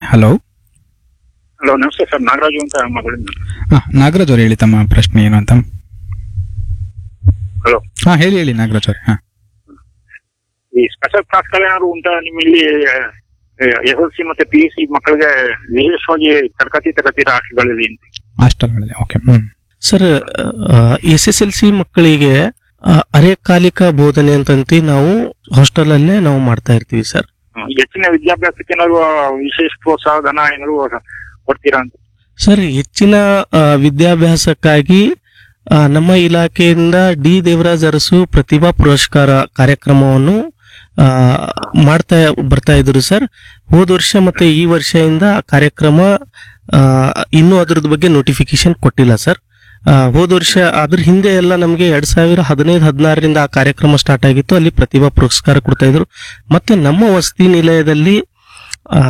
Hello hello ನಮಸ್ತೆ sir Nagaraju ಅಂತ ಮಗಳಿಂದ ಹಾ ನಾಗರಾಜ್ ಅವ್ರು ಹೇಳಿ ತಮ್ಮ ಪ್ರಶ್ನೆ ಏನು ಅಂತ ಹಲೋ ಹಾ ಹೇಳಿ ಹೇಳಿ ನಾಗರಾಜ್ ಅವ್ರೆ ಹಾ ಈ ಸ್ಪೆಷಲ್ ಕ್ಲಾಸ್ಗಳು ಏನಾದ್ರು ಉಂಟಾ ನಿಮ್ಮಲ್ಲಿ ಎಸ್ ಎಲ್ ಸಿ ಮತ್ತೆ ಪಿ ಯು ಸಿ ಮಕ್ಕಳಿಗೆ ವಿಶೇಷವಾಗಿ ತರಗತಿ ತರಗತಿ ರಾಷ್ಟ್ರಗಳಲ್ಲಿ ಹಾಸ್ಟೆಲ್ಗಳಲ್ಲಿ okay hmm sir S S L C ಮಕ್ಕಳಿಗೆ ಆ, ಅರೆಕಾಲಿಕ ಬೋಧನೆ ಅಂತಂತಿ ನಾವು ಹಾಸ್ಟೆಲ್ ಅಲ್ಲೇ ನಾವು ಮಾಡ್ತಾ ಇರ್ತೀವಿ ಸರ್ ಹೆಚ್ಚಿನ ವಿದ್ಯಾಭ್ಯಾಸಕ್ಕೆ ಏನಾದ್ರು ವಿಶೇಷ ಪ್ರೋತ್ಸಾಹ ಧನ ಏನಾದ್ರು ಕೊಡ್ತೀರಾ ಅಂತ ಸರ್ ಹೆಚ್ಚಿನ ಆ, ವಿದ್ಯಾಭ್ಯಾಸಕ್ಕಾಗಿ ಆ, ನಮ್ಮ ಇಲಾಖೆಯಿಂದ ಡಿ ದೇವರಾಜ್ ಅರಸು ಪ್ರತಿಭಾ ಪುರಸ್ಕಾರ ಕಾರ್ಯಕ್ರಮವನ್ನು ಆ, ಮಾಡ್ತಾ ಬರ್ತಾ ಇದ್ರು ಸರ್ ಹೋದ ವರ್ಷ ಮತ್ತೆ ಈ ವರ್ಷದಿಂದ ಆ ಕಾರ್ಯಕ್ರಮ ಆ, ಇನ್ನೂ ಅದ್ರದ್ದು ಬಗ್ಗೆ ನೋಟಿಫಿಕೇಶನ್ ಕೊಟ್ಟಿಲ್ಲ ಸರ್ ಆ, ಹೋದ ವರ್ಷ ಅದ್ರ ಹಿಂದೆ ಎಲ್ಲ ನಮಗೆ ಎರಡ್ ಸಾವಿರ ಹದಿನೈದು ಹದಿನಾರರಿಂದ ಆ ಕಾರ್ಯಕ್ರಮ ಸ್ಟಾರ್ಟ್ ಆಗಿತ್ತು ಅಲ್ಲಿ ಪ್ರತಿಭಾ ಪುರಸ್ಕಾರ ಕೊಡ್ತಾ ಇದ್ರು ಮತ್ತೆ ನಮ್ಮ ವಸತಿ ನಿಲಯದಲ್ಲಿ ಆ,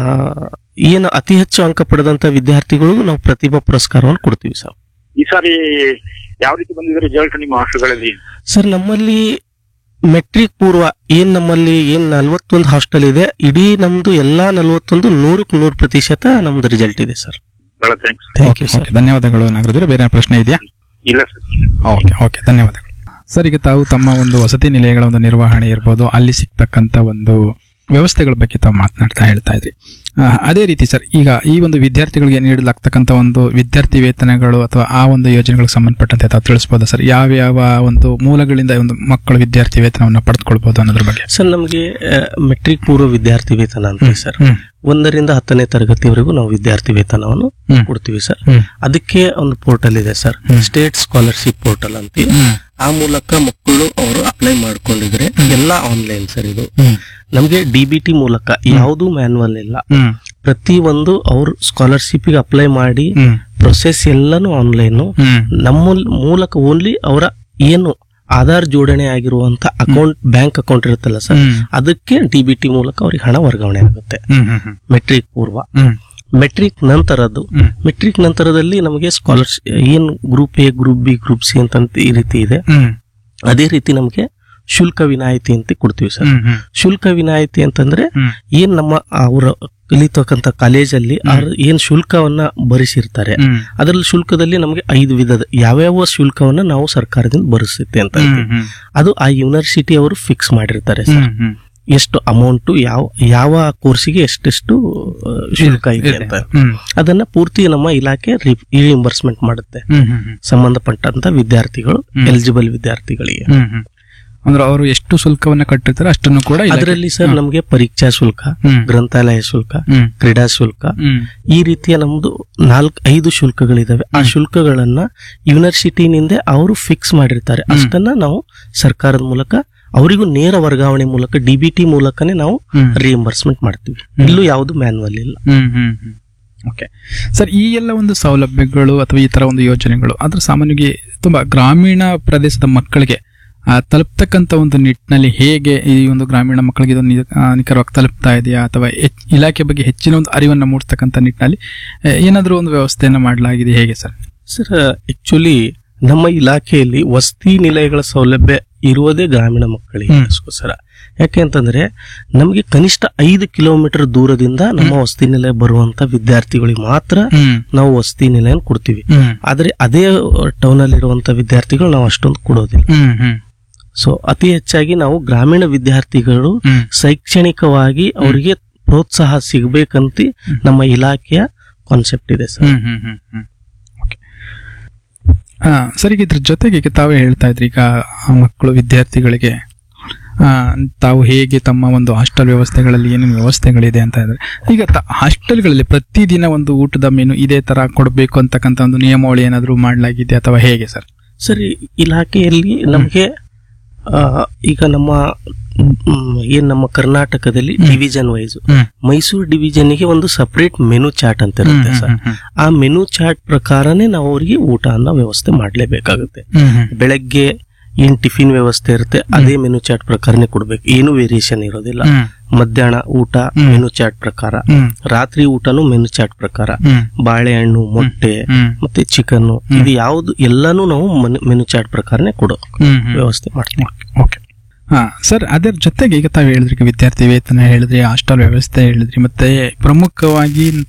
ಏನು ಅತಿ ಹೆಚ್ಚು ಅಂಕ ಪಡೆದಂತ ವಿದ್ಯಾರ್ಥಿಗಳು ನಾವು ಪ್ರತಿಭಾ ಪುರಸ್ಕಾರವನ್ನು ಕೊಡ್ತೀವಿ ಸರ್ ಈ ಸಾರಿ ಯಾವ ರೀತಿ ಬಂದಿದೆ ರಿಸಲ್ಟ್ ನಿಮ್ಮ ಹಾಸ್ಟೆಲ್ಗಳಲ್ಲಿ ಸರ್ ನಮ್ಮಲ್ಲಿ ಮೆಟ್ರಿಕ್ ಪೂರ್ವ ಏನ್ ನಮ್ಮಲ್ಲಿ ಏನ್ ನಲ್ವತ್ತೊಂದು ಹಾಸ್ಟೆಲ್ ಇದೆ ಇಡೀ ನಮ್ದು ಎಲ್ಲಾ ನಲ್ವತ್ತೊಂದು ನೂರಕ್ಕೆ ನೂರು ಪ್ರತಿಶತ ನಮ್ದು ರಿಸಲ್ಟ್ ಇದೆ ಸರ್ ಬಹಳ thanks thank okay you sir okay ಧನ್ಯವಾದಗಳು ನಾಗರಾಜ್ ಅವರೇ ಬೇರೆ ಪ್ರಶ್ನೆ ಇದೆಯಾ ಇಲ್ಲ ಸರ್ ಓಕೆ ಓಕೆ ಧನ್ಯವಾದಗಳು ಸರ್ ಈಗ ತಾವು ತಮ್ಮ ಒಂದು ವಸತಿ ನಿಲಯಗಳ ಒಂದು ನಿರ್ವಹಣೆ ಇರ್ಬೋದು ಅಲ್ಲಿ ಸಿಗ್ತಕ್ಕಂಥ ಒಂದು ವ್ಯವಸ್ಥೆಗಳ ಬಗ್ಗೆ ತಾವು ಮಾತನಾಡ್ತಾ ಹೇಳ್ತಾ ಇದ್ರಿ ಆ, ಅದೇ ರೀತಿ ಸರ್ ಈಗ ಈ ಒಂದು ವಿದ್ಯಾರ್ಥಿಗಳಿಗೆ ನೀಡಲಾಗ್ತಕ್ಕಂಥ ಒಂದು ವಿದ್ಯಾರ್ಥಿ ವೇತನಗಳು ಅಥವಾ ಆ ಒಂದು ಯೋಜನೆಗಳಿಗೆ ಸಂಬಂಧಪಟ್ಟಂತೆ ತಾವು ತಿಳಿಸ್ಬೋದಾ ಸರ್ ಯಾವ ಯಾವ ಒಂದು ಮೂಲಗಳಿಂದ ಒಂದು ಮಕ್ಕಳು ವಿದ್ಯಾರ್ಥಿ ವೇತನವನ್ನು ಪಡೆದುಕೊಳ್ಬಹುದು ಅನ್ನೋದ್ರ ಬಗ್ಗೆ ಸರ್ ನಮಗೆ ಮೆಟ್ರಿಕ್ ಪೂರ್ವ ವಿದ್ಯಾರ್ಥಿ ವೇತನ ಅಂತ ಸರ್ ಹ್ಮ್ ಒಂದರಿಂದ ಹತ್ತನೇ ತರಗತಿವರೆಗೂ ನಾವು ವಿದ್ಯಾರ್ಥಿ ವೇತನವನ್ನು ಹ್ಮ್. ಕೊಡ್ತೀವಿ ಸರ್ ಹ್ಮ್ ಅದಕ್ಕೆ ಒಂದು ಪೋರ್ಟಲ್ ಇದೆ sir hmm. State scholarship portal ಅಂತ ಹ್ಮ್ ಆ ಮೂಲಕ ಮಕ್ಕಳು ಅವರು ಅಪ್ಲೈ ಮಾಡ್ಕೊಂಡಿದ್ರೆ ಎಲ್ಲ ಆನ್ಲೈನ್ ಸರ್ ಇದು ಹ್ಮ್ ನಮಗೆ ಡಿ ಬಿ ಟಿ ಮೂಲಕ ಯಾವುದು ಮ್ಯಾನ್ಯಲ್ ಇಲ್ಲ ಹ್ಮ್ ಪ್ರತಿ ಒಂದು ಅವ್ರು ಸ್ಕಾಲರ್ಶಿಪ್ ಗೆ ಅಪ್ಲೈ ಮಾಡಿ ಹ್ಮ್ ಪ್ರೊಸೆಸ್ ಎಲ್ಲಾನು ಆನ್ಲೈನ್ ಹ್ಮ್ ನಮ್ಮ ಮೂಲಕ ಓನ್ಲಿ ಅವರ ಏನು ಆಧಾರ್ ಜೋಡಣೆ ಆಗಿರುವಂತ ಅಕೌಂಟ್ ಬ್ಯಾಂಕ್ ಅಕೌಂಟ್ ಇರುತ್ತಲ್ಲ ಸರ್ ಹ್ಮ್ ಅದಕ್ಕೆ ಡಿ ಬಿ ಟಿ ಮೂಲಕ ಅವ್ರಿಗೆ ಹಣ ವರ್ಗಾವಣೆ ಆಗುತ್ತೆ ಹ್ಮ್ ಹ್ಮ್ ಹ್ಮ್ ಮೆಟ್ರಿಕ್ ಪೂರ್ವ ಹ್ಮ್ ಮೆಟ್ರಿಕ್ ನಂತರದ್ದು ಹ್ಮ್ ಮೆಟ್ರಿಕ್ ನಂತರದಲ್ಲಿ ನಮಗೆ ಸ್ಕಾಲರ್ಶಿಪ್ ಏನ್ group A group B group C ಅಂತ ಈ ರೀತಿ ಇದೆ ಹ್ಮ್ ಅದೇ ರೀತಿ ನಮಗೆ ಶುಲ್ಕ ವಿನಾಯಿತಿ ಅಂತ ಕೊಡ್ತೀವಿ ಸರ್ ಹ್ಮ್ ಹ್ಮ್ ಶುಲ್ಕ ವಿನಾಯಿತಿ ಅಂತಂದ್ರೆ ಹ್ಮ್ ಏನ್ ನಮ್ಮ ಅವರ ಕಲಿತಕ್ಕಂತ ಕಾಲೇಜಲ್ಲಿ ಅವ್ರು ಏನ್ ಶುಲ್ಕವನ್ನ ಭರಿಸಿರ್ತಾರೆ ಹ್ಮ್ ಅದರಲ್ಲಿ ಶುಲ್ಕದಲ್ಲಿ ನಮಗೆ ಐದು ವಿಧದ ಯಾವ್ಯಾವ ಶುಲ್ಕವನ್ನ ನಾವು ಸರ್ಕಾರದಿಂದ ಭರಿಸುತ್ತೆ ಅಂತ ಹ್ಮ್ ಹೇಳ್ತೀವಿ. ಹ್ಮ್ ಅದು ಆ ಯೂನಿವರ್ಸಿಟಿ ಅವರು ಫಿಕ್ಸ್ ಮಾಡಿರ್ತಾರೆ ಸರ್ ಹ್ಮ್ ಹ್ಮ್ ಎಷ್ಟು ಅಮೌಂಟ್ ಯಾವ ಯಾವ ಕೋರ್ಸಿಗೆ ಎಷ್ಟೆಷ್ಟು ಆ, ಶುಲ್ಕ ಇದೆ ಅಂತ ಹ್ಮ್ ಅದನ್ನ ಪೂರ್ತಿ ನಮ್ಮ ಇಲಾಖೆ ರಿಇಂಬರ್ಸ್ಮೆಂಟ್ ಮಾಡುತ್ತೆ ಹ್ಮ್ ಹ್ಮ್ ಹ್ಮ್ ಸಂಬಂಧಪಟ್ಟಂತ ವಿದ್ಯಾರ್ಥಿಗಳು ಹ್ಮ್. ಎಲಿಜಿಬಲ್ ವಿದ್ಯಾರ್ಥಿಗಳಿಗೆ ಹ್ಮ್ ಹ್ಮ್ ಅಂದ್ರೆ ಅವರು ಎಷ್ಟು ಶುಲ್ಕವನ್ನ ಕಟ್ಟಿರ್ತಾರೆ ಅಷ್ಟನ್ನು ಕೂಡ ಇಲಾಖೆ- ಅದರಲ್ಲಿ ಸರ್ ಹ್ಮ್. ನಮಗೆ ಪರೀಕ್ಷಾ ಶುಲ್ಕ ಹ್ಮ್. ಗ್ರಂಥಾಲಯ ಶುಲ್ಕ ಹ್ಮ್ ಕ್ರೀಡಾ ಶುಲ್ಕ ಹ್ಮ್ ಈ ರೀತಿಯ ನಮ್ದು ನಾಲ್ಕು ಐದು ಶುಲ್ಕಗಳಿದಾವೆ ಆ ಶುಲ್ಕಗಳನ್ನ ಯೂನಿವರ್ಸಿಟಿನಿಂದ ಅವರು ಫಿಕ್ಸ್ ಮಾಡಿರ್ತಾರೆ ಅಷ್ಟನ್ನ ನಾವು ಸರ್ಕಾರದ ಮೂಲಕ ಅವರಿಗೂ ನೇರ ವರ್ಗಾವಣೆ ಮೂಲಕ ಡಿ ಬಿ ಟಿ ಮೂಲಕನೇ ನಾವು ಹ್ಮ್. ರಿಎಂಬರ್ಸ್ಮೆಂಟ್ ಮಾಡ್ತೀವಿ ಇಲ್ಲೂ ಯಾವುದು ಮ್ಯಾನ್ಯಲ್ ಇಲ್ಲ ಹ್ಮ್ ಹ್ಮ್ ಹ್ಮ್ ಓಕೆ ಸರ್ ಈ ಎಲ್ಲ ಒಂದು ಸೌಲಭ್ಯಗಳು ಅಥವಾ ಈ ತರ ಒಂದು ಯೋಜನೆಗಳು ಅದ್ರ ಸಾಮಾನ್ಯವಾಗಿ ತುಂಬಾ ಗ್ರಾಮೀಣ ಪ್ರದೇಶದ ಮಕ್ಕಳಿಗೆ ಆ, ತಲುಪ್ತಕ್ಕಂಥ ಒಂದು ನಿಟ್ಟಿನಲ್ಲಿ ಹೇಗೆ ಈ ಒಂದು ಗ್ರಾಮೀಣ ಮಕ್ಕಳಿಗೆ ಇದು ನಿ- ಆ, ನಿಖರವಾಗಿ ತಲುಪ್ತಾ ಇದೆಯಾ ಅಥವಾ ಹೆಚ್- ಇಲಾಖೆ ಬಗ್ಗೆ ಹೆಚ್ಚಿನ ಒಂದು ಅರಿವನ್ನು ಮೂಡಿಸ್ತಕ್ಕಂಥ ನಿಟ್ಟಿನಲ್ಲಿ ಆ, ಏನಾದ್ರೂ ಒಂದು ವ್ಯವಸ್ಥೆಯನ್ನು ಮಾಡಲಾಗಿದೆ ಹೇಗೆ ಸರ್ ಸರ್ ಆಕ್ಚುಲಿ ನಮ್ಮ ಇಲಾಖೆಯಲ್ಲಿ ವಸತಿ ನಿಲಯಗಳ ಸೌಲಭ್ಯ ಇರುವುದೇ ಗ್ರಾಮೀಣ ಮಕ್ಕಳಿಗೆ ಹ್ಮ್. ಅದಕ್ಕೋಸ್ಕರ ಯಾಕೆ ಅಂತಂದ್ರೆ ನಮಗೆ ಕನಿಷ್ಠ ಐದು ಕಿಲೋಮೀಟರ್ ದೂರದಿಂದ ನಮ್ಮ ವಸತಿ ನಿಲಯ ಬರುವಂತ ವಿದ್ಯಾರ್ಥಿಗಳಿಗೆ ಮಾತ್ರ ಹ್ಮ್ ನಾವು ವಸತಿ ನಿಲಯ ಕೊಡ್ತೀವಿ ಹ್ಮ್ ಆದ್ರೆ ಅದೇ ಟೌನ್ ಅಲ್ಲಿ ಇರುವಂತ ವಿದ್ಯಾರ್ಥಿಗಳು ನಾವು ಅಷ್ಟೊಂದು ಕೊಡೋದಿಲ್ಲ ಹ್ಮ್ ಹ್ಮ್ ಸೊ ಅತಿ ಹೆಚ್ಚಾಗಿ ನಾವು ಗ್ರಾಮೀಣ ವಿದ್ಯಾರ್ಥಿಗಳು ಹ್ಮ್ ಶೈಕ್ಷಣಿಕವಾಗಿ ಅವರಿಗೆ ಪ್ರೋತ್ಸಾಹ ಸಿಗ್ಬೇಕಂತ ನಮ್ಮ ಇಲಾಖೆಯ ಕಾನ್ಸೆಪ್ಟ್ ಇದೆ sir hmm hmm hmm hmm okay ಆ, ಸರ್ ಈಗ ಇದ್ರ ಜೊತೆಗೆ ಈಗ ತಾವೇ ಹೇಳ್ತಾ ಇದ್ರಿ ಈಗ ಆ ಮಕ್ಕಳು ವಿದ್ಯಾರ್ಥಿಗಳಿಗೆ ಆ, ತಾವು ಹೇಗೆ ತಮ್ಮ ಒಂದು ಹಾಸ್ಟೆಲ್ ವ್ಯವಸ್ಥೆಗಳಲ್ಲಿ ಏನೇನು ವ್ಯವಸ್ಥೆಗಳಿದೆ ಅಂತ ಇದ್ರೆ ಈಗ ತ- ಹಾಸ್ಟೆಲ್ಗಳಲ್ಲಿ ಪ್ರತಿದಿನ ಒಂದು ಊಟದ ಮೆನು ಇದೇ ತರ ಕೊಡಬೇಕು ಅಂತಕ್ಕಂಥ ಒಂದು ನಿಯಮಾವಳಿ ಏನಾದರೂ ಮಾಡಲಾಗಿದೆ ಅಥವಾ ಹೇಗೆ ಸರ್ ಸರಿ ಇಲಾಖೆಯಲ್ಲಿ ನಮಗೆ ಈಗ ನಮ್ಮ ಮ್, ಏನ್ ನಮ್ಮ ಕರ್ನಾಟಕದಲ್ಲಿ ಡಿವಿಷನ್ ವೈಸ್ ಹ್ಮ್. ಮೈಸೂರು ಡಿವಿಷನ್ಗೆ ಒಂದು ಸಪರೇಟ್ ಮೆನು ಚಾರ್ಟ್ ಅಂತ ಇರುತ್ತೆ ಸರ್ ಆ ಮೆನು ಚಾರ್ಟ್ ಪ್ರಕಾರನೇ ನಾವು ಅವರಿಗೆ ಊಟ ಅನ್ನೋ ವ್ಯವಸ್ಥೆ ಮಾಡಲೇಬೇಕಾಗುತ್ತೆ ಬೆಳಗ್ಗೆ ಏನ್ ಟಿಫಿನ್ ವ್ಯವಸ್ಥೆ ಇರುತ್ತೆ ಅದೇ ಮೆನು ಚಾರ್ಟ್ ಪ್ರಕಾರನೇ ಕೊಡ್ಬೇಕು ಏನು ವೇರಿಯೇಷನ್ ಇರೋದಿಲ್ಲ ಮಧ್ಯಾಹ್ನ ಊಟ ಹ್ಮ್. ಮೆನು ಚಾರ್ಟ್ ಪ್ರಕಾರ ರಾತ್ರಿ ಊಟನು ಮೆನು ಚಾರ್ಟ್ ಪ್ರಕಾರ ಬಾಳೆಹಣ್ಣು ಮೊಟ್ಟೆ ಮತ್ತೆ ಚಿಕನ್ ಇದು ಯಾವ್ದು ಎಲ್ಲಾನು ನಾವು ಮೆನು ಚಾರ್ಟ್ ಪ್ರಕಾರನೇ ಕೊಡೋ ವ್ಯವಸ್ಥೆ ಮಾಡ್ತೀವಿ ಓಕೆ ಹಾ ಸರ್ ಅದರ ಜೊತೆಗೆ ಈಗ ತಾವು ಹೇಳಿದ್ರಿ ಈಗ ವಿದ್ಯಾರ್ಥಿ ವೇತನ ಹೇಳಿದ್ರಿ ಹಾಸ್ಟೆಲ್ ವ್ಯವಸ್ಥೆ ಹೇಳಿದ್ರಿ ಮತ್ತೆ ಪ್ರಮುಖವಾಗಿ